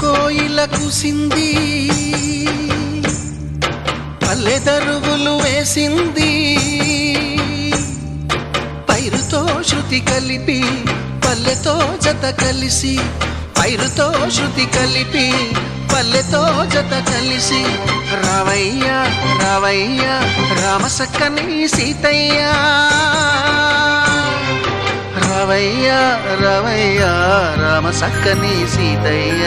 కోయిల కుసింది పల్లె దరువులు వేసింది పైరుతో శృతి కలిపి పల్లెతో జత కలిసి పైరుతో శృతి కలిపి పల్లెతో జత కలిసి రావయ్య రావయ్య రామసక్కని సీతయ్య రావయ్య రావయ్య రామసక్కని సీతయ్య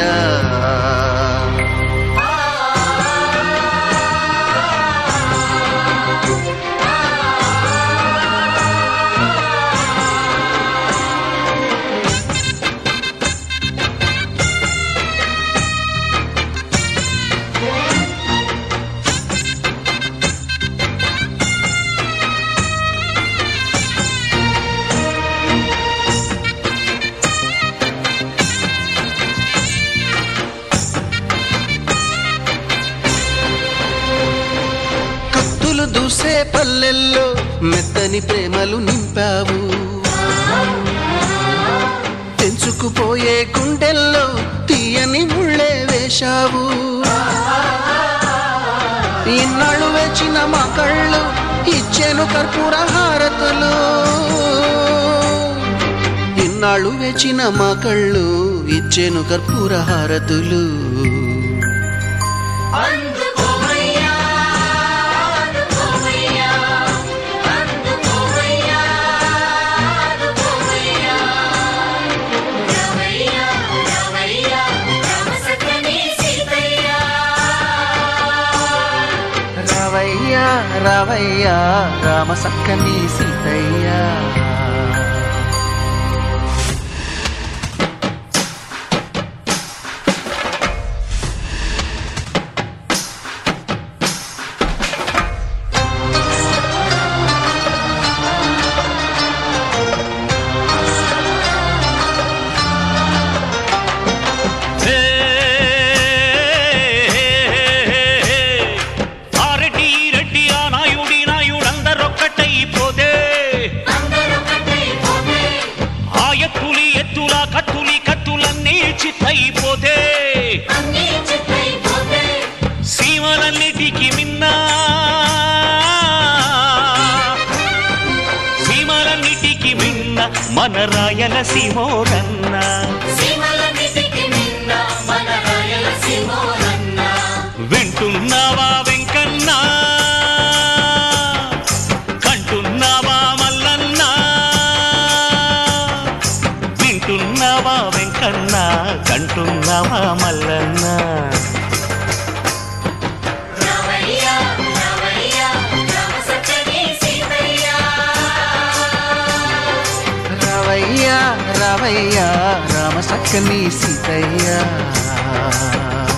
కత్తులు దూసే పల్లెల్లో మెత్తని ప్రేమలు నింపావు తెంచుకుపోయే గుండెల్లో తీయని ముళ్ళే వేశావు ఇన్నాళ్ళు వేచిన మా కళ్ళు ఇచ్చేను కర్పూర హారతులు ఇన్నాళ్ళు వేచిన మా కళ్ళు ఇచ్చేను కర్పూర హారతులు అందుకోవయ్యా అందుకోవయ్యా అందుకోవయ్యా అందుకోవయ్యా రవయ్యా రవయ్యా రామసక్కని సీతయ్యా రావయ్య రావయ్య రామ సక్కని సీతయ్య ఆ రెడ్డి ఈ రెడ్డి ఆ నాయుడి నాయుడందరొక్కటైపోతే అందరొకటైపోతే ఆ ఎత్తులి ఎత్తుల కత్తులి కత్తులన్నీ చిత్తైపోతే అన్నీ చిత్తైపోతే సీమలన్నిటికి మిన్నా సీమలన్నిటికి మిన్న మన రాయల సీమోరన్న సీమలన్నిటికి నిన్న మన రాయలసీమోరన్న వింటున్నావా వెంకన్న కంటున్నావా మల్లన్న వింటున్నావా వెంకన్న కంటున్నావా మల్లన్న రవయ్యా రవయ్యా రామసక్కని సీతయ్యా రావయ్య రావయ్య రామ సక్కని సీతయ్య